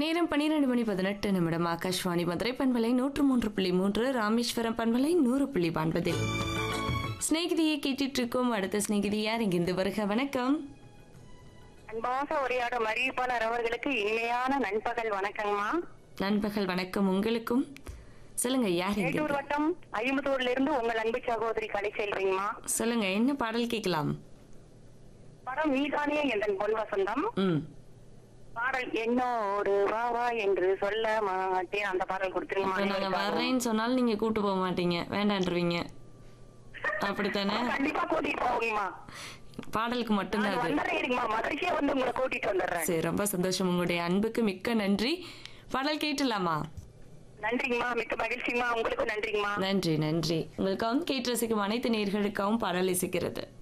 நேரம் பன்னிரண்டு மணி பதினெட்டு நிமிடம் ஆகாஷ்வாணி மதுரை பண்பலை நூற்று மூன்று புள்ளி மூன்று ராமேஸ்வரம் பண்பலை நூறு புள்ளி ஒன்பதில் ஸ்நேகிதியை கேட்டுட்டு இருக்கோம் அடுத்த ஸ்நேகிதி யார் இங்கிருந்து வருக வணக்கம் அன்பாக உரையாடும் அறிவிப்பாளர் அவர்களுக்கு இனிமையான நண்பகல் வணக்கங்கம்மா நண்பகல் வணக்கம் உங்களுக்கும் சொல்லுங்க யார் மேட்டூர் இங்கிருந்து வட்டம் ஐம்பத்தூர்ல இருந்து உங்கள் அன்பு சகோதரி கலை செல்வீங்கம்மா சொல்லுங்க என்ன பாடல் கேட்கலாம் படம் நீதானே என் பொன் வசந்தம் ம் பாடல் என்னோடு வா வா என்று சொல்ல மாட்டேன் அந்த பாடல் கொடுத்துருங்கம்மா இப்போ நாங்க வர்றேன்னு சொன்னாலும் நீங்க கூட்டு போக மாட்டீங்க வேண்டான்றீங்க அப்படித்தானே கண்டிப்பா கூட்டிட்டு போவீங்கம்மா பாடலுக்கு மட்டும்தான் நான் அது வந்துடுறேன் இருங்கம்மா மதுரைக்கே வந்து உங்களை கூட்டிட்டு வந்துடுறேன் சரி ரொம்ப சந்தோஷம் உங்களுடைய அன்புக்கு மிக்க நன்றி பாடல் கேட்டுலாமா நன்றிங்கம்மா மிக்க மகிழ்ச்சிங்கம்மா உங்களுக்கும் நன்றிங்கம்மா நன்றி நன்றி உங்களுக்காகவும் கேட்டு ரசிக்கும் அனைத்து நேர்களுக்காகவும் பாடல் இசைக்கிறது